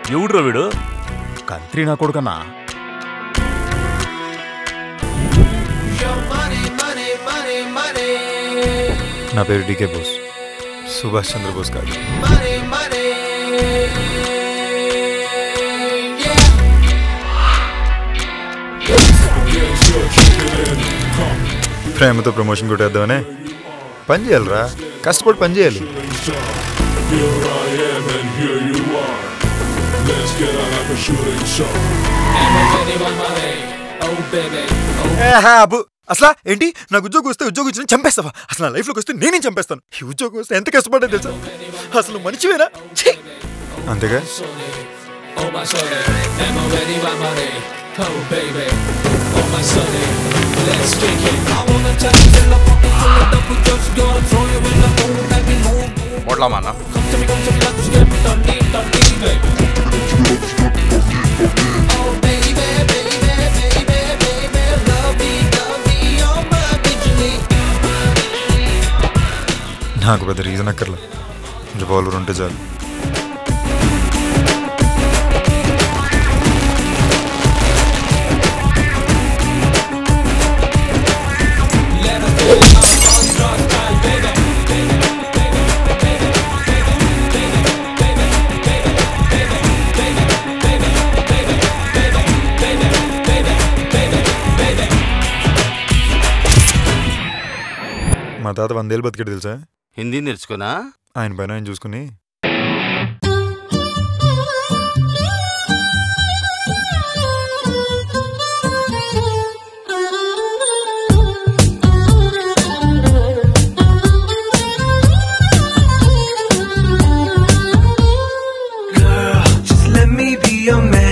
ఎవడ్రో వీడు కంత్రి నా కొడుకన్నా నా పేరు డికే బోస్ సుభాష్ చంద్రబోస్ కాదు ప్రేమతో ప్రమోషన్ కొట్టేద్దామనే పని చేయాలిరా కష్టపడి పని చేయాలి ఏహే, అబ్బు అసలు ఏంటి నాకు ఉద్యోగం వస్తే ఉద్యోగం ఇచ్చిన చంపేస్తావా అసలు నా లైఫ్లోకి వస్తే నేనేం చంపేస్తాను ఈ ఉద్యోగం వస్తే ఎంత కష్టపడ్డా తెలుసా అసలు మనిషివేనా ఛీ! అంతేగా కొడలామా అన్న నాకు పెద్ద రీజన్ అక్కర్లే రివాల్వర్ ఉంటే చాలు మా తాత వందేళ్ళు బతికాడు తెలుసా హిందీ నేర్చుకున్నా ఆయన పైన ఆయన చూసుకుని Just let me be your man.